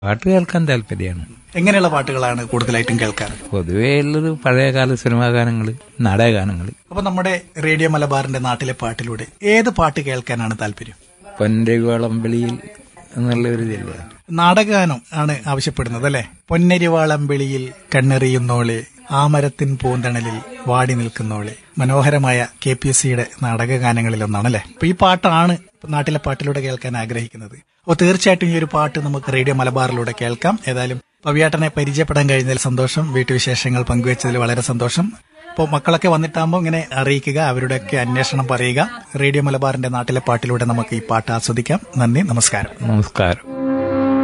പാട്ട് കേൾക്കാൻ താല്പര്യമാണ് എങ്ങനെയുള്ള പാട്ടുകളാണ് കൂടുതലായിട്ടും കേൾക്കാറ് പൊതുവേ ഉള്ളത് പഴയകാല സിനിമാ ഗാനങ്ങൾ നാടകഗാനങ്ങൾ അപ്പൊ നമ്മുടെ റേഡിയോ മലബാറിന്റെ നാട്ടിലെ പാട്ടിലൂടെ ഏത് പാട്ട് കേൾക്കാനാണ് താല്പര്യം പൊൻരവിളമ്പിളിയിൽ എന്നുള്ള ഒരു ഇതില്ലേ നാടകഗാനം ആണ് ആവശ്യപ്പെടുന്നത് അല്ലെ പൊന്നരിവാളമ്പിളിയിൽ കണ്ണെറിയുന്നോളെ ആമരത്തിൻ പൂന്തണലിൽ വാടി നിൽക്കുന്നോളെ മനോഹരമായ കെ പി എസ് സിയുടെ നാടകഗാനങ്ങളിൽ ഒന്നാണ് അല്ലെ അപ്പൊ ഈ പാട്ടാണ് നാട്ടിലെ പാട്ടിലൂടെ കേൾക്കാൻ ആഗ്രഹിക്കുന്നത് അപ്പോൾ തീർച്ചയായിട്ടും ഈ ഒരു പാട്ട് നമുക്ക് റേഡിയോ മലബാറിലൂടെ കേൾക്കാം ഏതായാലും പവിയാട്ടനെ പരിചയപ്പെടാൻ കഴിഞ്ഞതിൽ സന്തോഷം വീട്ടുവിശേഷങ്ങൾ പങ്കുവച്ചതിൽ വളരെ സന്തോഷം അപ്പോൾ മക്കളൊക്കെ വന്നിട്ടാകുമ്പോൾ ഇങ്ങനെ അറിയിക്കുക അവരുടെയൊക്കെ അന്വേഷണം പറയുക റേഡിയോ മലബാറിന്റെ നാട്ടിലെ പാട്ടിലൂടെ നമുക്ക് ഈ പാട്ട് ആസ്വദിക്കാം നന്ദി നമസ്കാരം നമസ്കാരം